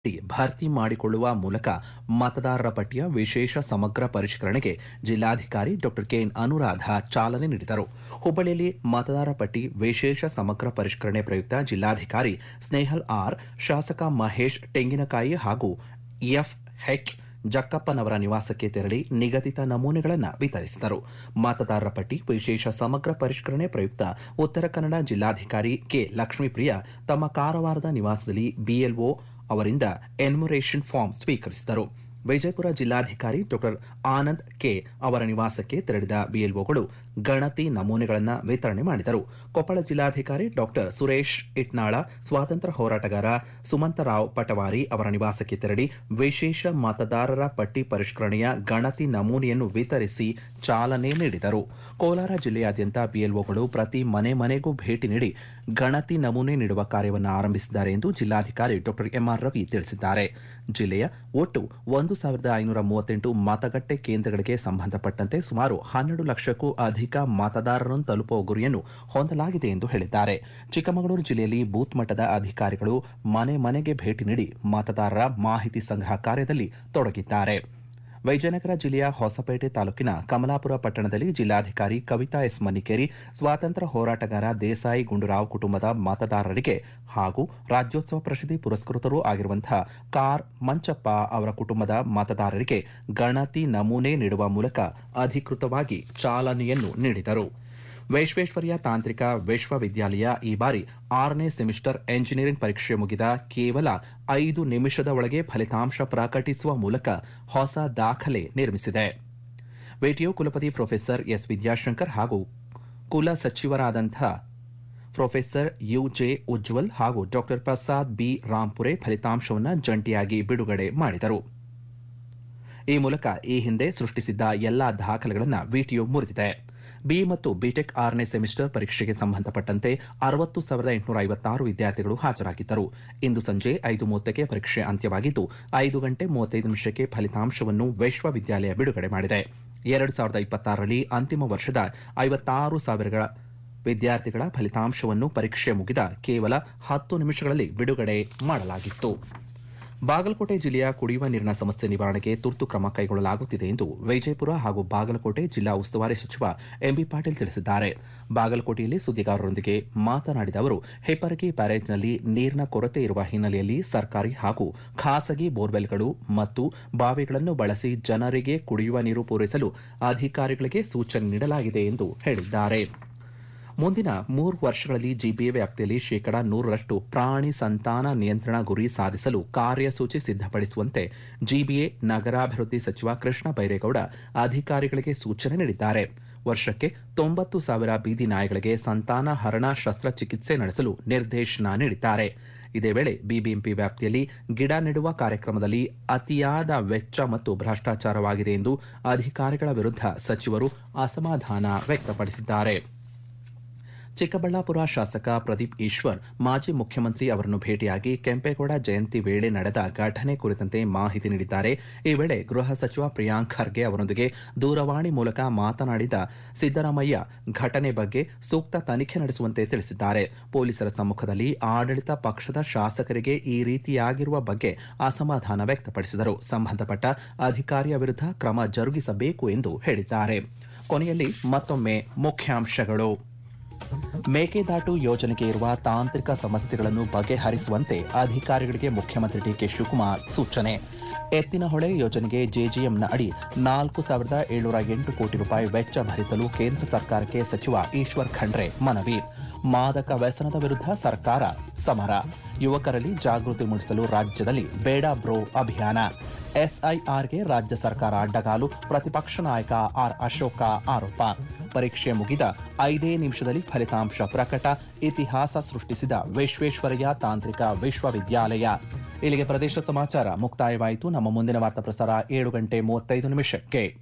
ಭರ್ತಿ ಮಾಡಿಕೊಳ್ಳುವ ಮೂಲಕ ಮತದಾರರ ಪಟ್ಟಿಯ ವಿಶೇಷ ಸಮಗ್ರ ಪರಿಷ್ಕರಣೆಗೆ ಜಿಲ್ಲಾಧಿಕಾರಿ ಡಾ ಕೆಎನ್ ಅನುರಾಧ ಚಾಲನೆ ನೀಡಿದರು ಹುಬ್ಬಳ್ಳಿಯಲ್ಲಿ ಮತದಾರರ ಪಟ್ಟಿ ವಿಶೇಷ ಸಮಗ್ರ ಪರಿಷ್ಕರಣೆ ಪ್ರಯುಕ್ತ ಜಿಲ್ಲಾಧಿಕಾರಿ ಸ್ನೇಹಲ್ ಆರ್ ಶಾಸಕ ಮಹೇಶ್ ತೆಂಗಿನಕಾಯಿ ಹಾಗೂ ಎಫ್ಎಚ್ ಜಕ್ಕಪ್ಪನವರ ನಿವಾಸಕ್ಕೆ ತೆರಳಿ ನಿಗದಿತ ನಮೂನೆಗಳನ್ನು ವಿತರಿಸಿದರು ಮತದಾರರ ಪಟ್ಟಿ ವಿಶೇಷ ಸಮಗ್ರ ಪರಿಷ್ಕರಣೆ ಪ್ರಯುಕ್ತ ಉತ್ತರ ಕನ್ನಡ ಜಿಲ್ಲಾಧಿಕಾರಿ ಕೆ ಲಕ್ಷ್ಮೀಪ್ರಿಯ ತಮ್ಮ ಕಾರವಾರದ ನಿವಾಸದಲ್ಲಿ ಬಿಎಲ್ಒ ಅವರಿಂದ ಎನ್ಯುಮರೇಷನ್ ಫಾರ್ಮ್ ಸ್ವೀಕರಿಸಿದರು ವಿಜಯಪುರ ಜಿಲ್ಲಾಧಿಕಾರಿ ಡಾ ಆನಂದ್ ಕೆ ಅವರ ನಿವಾಸಕ್ಕೆ ತೆರಳಿದ ಬಿಎಲ್ಒಗಳು ಗಣತಿ ನಮೂನೆಗಳನ್ನು ವಿತರಣೆ ಮಾಡಿದರು ಕೊಪ್ಪಳ ಜಿಲ್ಲಾಧಿಕಾರಿ ಡಾ ಸುರೇಶ್ ಇಟ್ನಾಳ ಸ್ವಾತಂತ್ರ್ಯ ಹೋರಾಟಗಾರ ಸುಮಂತರಾವ್ ಪಟವಾರಿ ಅವರ ನಿವಾಸಕ್ಕೆ ತೆರಳಿ ವಿಶೇಷ ಮತದಾರರ ಪಟ್ಟಿ ಪರಿಷ್ಕರಣೆಯ ಗಣತಿ ನಮೂನೆಯನ್ನು ವಿತರಿಸಿ ಚಾಲನೆ ನೀಡಿದರು ಕೋಲಾರ ಜಿಲ್ಲೆಯಾದ್ಯಂತ ಬಿಎಲ್ಒಗಳು ಪ್ರತಿ ಮನೆ ಮನೆಗೂ ಭೇಟಿ ನೀಡಿ ಗಣತಿ ನಮೂನೆ ನೀಡುವ ಕಾರ್ಯವನ್ನು ಆರಂಭಿಸಿದ್ದಾರೆ ಎಂದು ಜಿಲ್ಲಾಧಿಕಾರಿ ಡಾ ಎಂಆರ್ ರವಿ ತಿಳಿಸಿದ್ದಾರೆ ಜಿಲ್ಲೆಯ ಒಟ್ಟು ಒಂದು ಸಾವಿರದ ಐನೂರ ಮೂವತ್ತೆಂಟು ಮತಗಟ್ಟೆ ಕೇಂದ್ರಗಳಿಗೆ ಸಂಬಂಧಪಟ್ಟಂತೆ ಸುಮಾರು ಹನ್ನೆರಡು ಲಕ್ಷಕ್ಕೂ ಅಧಿಕ ಮತದಾರರನ್ನು ತಲುಪುವ ಗುರಿಯನ್ನು ಹೊಂದಲಾಗಿದೆ ಎಂದು ಹೇಳಿದ್ದಾರೆ ಚಿಕ್ಕಮಗಳೂರು ಜಿಲ್ಲೆಯಲ್ಲಿ ಬೂತ್ ಮಟ್ಟದ ಅಧಿಕಾರಿಗಳು ಮನೆ ಮನೆಗೆ ಭೇಟಿ ನೀಡಿ ಮತದಾರರ ಮಾಹಿತಿ ಸಂಗ್ರಹ ಕಾರ್ಯದಲ್ಲಿ ತೊಡಗಿದ್ದಾರೆ ವಿಜಯನಗರ ಜಿಲ್ಲೆಯ ಹೊಸಪೇಟೆ ತಾಲೂಕಿನ ಕಮಲಾಪುರ ಪಟ್ಟಣದಲ್ಲಿ ಜಿಲ್ಲಾಧಿಕಾರಿ ಕವಿತಾ ಎಸ್ ಮನ್ನಿಕೇರಿ ಸ್ವಾತಂತ್ರ್ಯ ಹೋರಾಟಗಾರ ದೇಸಾಯಿ ಗುಂಡೂರಾವ್ ಕುಟುಂಬದ ಮತದಾರರಿಗೆ ಹಾಗೂ ರಾಜ್ಯೋತ್ಸವ ಪ್ರಶಸ್ತಿ ಪುರಸ್ಕೃತರೂ ಆಗಿರುವಂತಹ ಕಾರ್ ಮಂಚಪ್ಪ ಅವರ ಕುಟುಂಬದ ಮತದಾರರಿಗೆ ಗಣತಿ ನಮೂನೆ ನೀಡುವ ಮೂಲಕ ಅಧಿಕೃತವಾಗಿ ಚಾಲನೆಯನ್ನು ನೀಡಿದರು ವಿಶ್ವೇಶ್ವರಯ್ಯ ತಾಂತ್ರಿಕ ವಿಶ್ವವಿದ್ಯಾಲಯ ಈ ಬಾರಿ ಆರನೇ ಸೆಮಿಸ್ಟರ್ ಎಂಜಿನಿಯರಿಂಗ್ ಪರೀಕ್ಷೆ ಮುಗಿದ ಕೇವಲ ಐದು ನಿಮಿಷದ ಒಳಗೆ ಫಲಿತಾಂಶ ಪ್ರಕಟಿಸುವ ಮೂಲಕ ಹೊಸ ದಾಖಲೆ ನಿರ್ಮಿಸಿದೆ ವಿಟಿಯು ಕುಲಪತಿ ಪ್ರೊಫೆಸರ್ ಎಸ್ ವಿದ್ಯಾಶಂಕರ್ ಹಾಗೂ ಕುಲ ಸಚಿವರಾದಂಥ ಪ್ರೊಫೆಸರ್ ಯುಜೆ ಉಜ್ವಲ್ ಹಾಗೂ ಡಾಕ್ಟರ್ ಪ್ರಸಾದ್ ಬಿ ರಾಂಪುರೆ ಫಲಿತಾಂಶವನ್ನು ಜಂಟಿಯಾಗಿ ಬಿಡುಗಡೆ ಮಾಡಿದರು ಈ ಮೂಲಕ ಈ ಹಿಂದೆ ಸೃಷ್ಟಿಸಿದ್ದ ಎಲ್ಲಾ ದಾಖಲೆಗಳನ್ನು ವಿಟಿಯು ಮುರಿದಿದೆ ಬಿ ಮತ್ತು ಬಿಟೆಕ್ ಆರನೇ ಸೆಮಿಸ್ಟರ್ ಪರೀಕ್ಷೆಗೆ ಸಂಬಂಧಪಟ್ಟಂತೆ ಅರವತ್ತು ಸಾವಿರದ ಎಂಟುನೂರ ಐವತ್ತಾರು ವಿದ್ಯಾರ್ಥಿಗಳು ಹಾಜರಾಗಿದ್ದರು ಇಂದು ಸಂಜೆ ಐದು ಮೂವತ್ತಕ್ಕೆ ಪರೀಕ್ಷೆ ಅಂತ್ಯವಾಗಿದ್ದು ಐದು ಗಂಟೆ ಮೂವತ್ತೈದು ನಿಮಿಷಕ್ಕೆ ಫಲಿತಾಂಶವನ್ನು ವಿಶ್ವವಿದ್ಯಾಲಯ ಬಿಡುಗಡೆ ಮಾಡಿದೆ ಎರಡು ಸಾವಿರದ ಇಪ್ಪತ್ತಾರರಲ್ಲಿ ಅಂತಿಮ ವರ್ಷದ ಐವತ್ತಾರು ಸಾವಿರ ವಿದ್ಯಾರ್ಥಿಗಳ ಫಲಿತಾಂಶವನ್ನು ಪರೀಕ್ಷೆ ಮುಗಿದ ಕೇವಲ ಹತ್ತು ನಿಮಿಷಗಳಲ್ಲಿ ಬಿಡುಗಡೆ ಮಾಡಲಾಗಿತ್ತು ಬಾಗಲಕೋಟೆ ಜಿಲ್ಲೆಯ ಕುಡಿಯುವ ನೀರಿನ ಸಮಸ್ಯೆ ನಿವಾರಣೆಗೆ ತುರ್ತು ಕ್ರಮ ಕೈಗೊಳ್ಳಲಾಗುತ್ತಿದೆ ಎಂದು ವಿಜಯಪುರ ಹಾಗೂ ಬಾಗಲಕೋಟೆ ಜಿಲ್ಲಾ ಉಸ್ತುವಾರಿ ಸಚಿವ ಎಂಬಿ ಪಾಟೀಲ್ ತಿಳಿಸಿದ್ದಾರೆ ಬಾಗಲಕೋಟೆಯಲ್ಲಿ ಸುದ್ದಿಗಾರರೊಂದಿಗೆ ಮಾತನಾಡಿದ ಅವರು ಹೆಪ್ಪರಗಿ ಬ್ಯಾರೇಜ್ನಲ್ಲಿ ನೀರಿನ ಕೊರತೆ ಇರುವ ಹಿನ್ನೆಲೆಯಲ್ಲಿ ಸರ್ಕಾರಿ ಹಾಗೂ ಖಾಸಗಿ ಬೋರ್ವೆಲ್ಗಳು ಮತ್ತು ಬಾವಿಗಳನ್ನು ಬಳಸಿ ಜನರಿಗೆ ಕುಡಿಯುವ ನೀರು ಪೂರೈಸಲು ಅಧಿಕಾರಿಗಳಿಗೆ ಸೂಚನೆ ನೀಡಲಾಗಿದೆ ಎಂದು ಹೇಳಿದ್ದಾರೆ ಮುಂದಿನ ಮೂರು ವರ್ಷಗಳಲ್ಲಿ ಜಿಬಿಎ ವ್ಯಾಪ್ತಿಯಲ್ಲಿ ಶೇಕಡಾ ನೂರರಷ್ಟು ಪ್ರಾಣಿ ಸಂತಾನ ನಿಯಂತ್ರಣ ಗುರಿ ಸಾಧಿಸಲು ಕಾರ್ಯಸೂಚಿ ಸಿದ್ದಪಡಿಸುವಂತೆ ಜಿಬಿಎ ನಗರಾಭಿವೃದ್ಧಿ ಸಚಿವ ಕೃಷ್ಣ ಬೈರೇಗೌಡ ಅಧಿಕಾರಿಗಳಿಗೆ ಸೂಚನೆ ನೀಡಿದ್ದಾರೆ ವರ್ಷಕ್ಕೆ ತೊಂಬತ್ತು ಸಾವಿರ ಬೀದಿ ನಾಯಿಗಳಿಗೆ ಸಂತಾನ ಹರಣ ಶಸ್ತ್ರಚಿಕಿತ್ಸೆ ನಡೆಸಲು ನಿರ್ದೇಶನ ನೀಡಿದ್ದಾರೆ ಇದೇ ವೇಳೆ ಬಿಬಿಎಂಪಿ ವ್ಯಾಪ್ತಿಯಲ್ಲಿ ಗಿಡ ನೆಡುವ ಕಾರ್ಯಕ್ರಮದಲ್ಲಿ ಅತಿಯಾದ ವೆಚ್ಚ ಮತ್ತು ಭ್ರಷ್ಟಾಚಾರವಾಗಿದೆ ಎಂದು ಅಧಿಕಾರಿಗಳ ವಿರುದ್ಧ ಸಚಿವರು ಅಸಮಾಧಾನ ವ್ಯಕ್ತಪಡಿಸಿದ್ದಾರೆ ಚಿಕ್ಕಬಳ್ಳಾಪುರ ಶಾಸಕ ಪ್ರದೀಪ್ ಈಶ್ವರ್ ಮಾಜಿ ಮುಖ್ಯಮಂತ್ರಿ ಅವರನ್ನು ಭೇಟಿಯಾಗಿ ಕೆಂಪೇಗೌಡ ಜಯಂತಿ ವೇಳೆ ನಡೆದ ಘಟನೆ ಕುರಿತಂತೆ ಮಾಹಿತಿ ನೀಡಿದ್ದಾರೆ ಈ ವೇಳೆ ಗೃಹ ಸಚಿವ ಪ್ರಿಯಾಂಕ್ ಖರ್ಗೆ ಅವರೊಂದಿಗೆ ದೂರವಾಣಿ ಮೂಲಕ ಮಾತನಾಡಿದ ಸಿದ್ದರಾಮಯ್ಯ ಘಟನೆ ಬಗ್ಗೆ ಸೂಕ್ತ ತನಿಖೆ ನಡೆಸುವಂತೆ ತಿಳಿಸಿದ್ದಾರೆ ಪೊಲೀಸರ ಸಮ್ಮುಖದಲ್ಲಿ ಆಡಳಿತ ಪಕ್ಷದ ಶಾಸಕರಿಗೆ ಈ ರೀತಿಯಾಗಿರುವ ಬಗ್ಗೆ ಅಸಮಾಧಾನ ವ್ಯಕ್ತಪಡಿಸಿದರು ಸಂಬಂಧಪಟ್ಟ ಅಧಿಕಾರಿಯ ವಿರುದ್ಧ ಕ್ರಮ ಜರುಗಿಸಬೇಕು ಎಂದು ಹೇಳಿದ್ದಾರೆ ಕೊನೆಯಲ್ಲಿ ಮತ್ತೊಮ್ಮೆ ಮುಖ್ಯಾಂಶಗಳು ಮೇಕೆದಾಟು ಯೋಜನೆಗೆ ಇರುವ ತಾಂತ್ರಿಕ ಸಮಸ್ಯೆಗಳನ್ನು ಬಗೆಹರಿಸುವಂತೆ ಅಧಿಕಾರಿಗಳಿಗೆ ಮುಖ್ಯಮಂತ್ರಿ ಡಿಕೆ ಶಿವಕುಮಾರ್ ಸೂಚನೆ ಎತ್ತಿನಹೊಳೆ ಯೋಜನೆಗೆ ಜೆಜಿಎಂನ ಅಡಿ ನಾಲ್ಕು ಸಾವಿರದ ಏಳ್ನೂರ ಎಂಟು ಕೋಟಿ ರೂಪಾಯಿ ವೆಚ್ಚ ಭರಿಸಲು ಕೇಂದ್ರ ಸರ್ಕಾರಕ್ಕೆ ಸಚಿವ ಈಶ್ವರ್ ಖಂಡ್ರೆ ಮನವಿ ಮಾದಕ ವ್ಯಸನದ ವಿರುದ್ಧ ಸರ್ಕಾರ ಸಮರ ಯುವಕರಲ್ಲಿ ಜಾಗೃತಿ ಮೂಡಿಸಲು ರಾಜ್ಯದಲ್ಲಿ ಬೇಡ ಬ್ರೋ ಅಭಿಯಾನ ಎಸ್ಐಆರ್ಗೆ ರಾಜ್ಯ ಸರ್ಕಾರ ಅಡ್ಡಗಾಲು ಪ್ರತಿಪಕ್ಷ ನಾಯಕ ಆರ್ ಅಶೋಕ ಆರೋಪ ಪರೀಕ್ಷೆ ಮುಗಿದ ಐದೇ ನಿಮಿಷದಲ್ಲಿ ಫಲಿತಾಂಶ ಪ್ರಕಟ ಇತಿಹಾಸ ಸೃಷ್ಟಿಸಿದ ವಿಶ್ವೇಶ್ವರಯ್ಯ ತಾಂತ್ರಿಕ ವಿಶ್ವವಿದ್ಯಾಲಯ ಇಲ್ಲಿಗೆ ಪ್ರದೇಶ ಸಮಾಚಾರ ಮುಕ್ತಾಯವಾಯಿತು ನಮ್ಮ ಮುಂದಿನ ವಾರ್ತಾ ಪ್ರಸಾರ ಏಳು ಗಂಟೆ ಮೂವತ್ತೈದು ನಿಮಿಷಕ್ಕೆ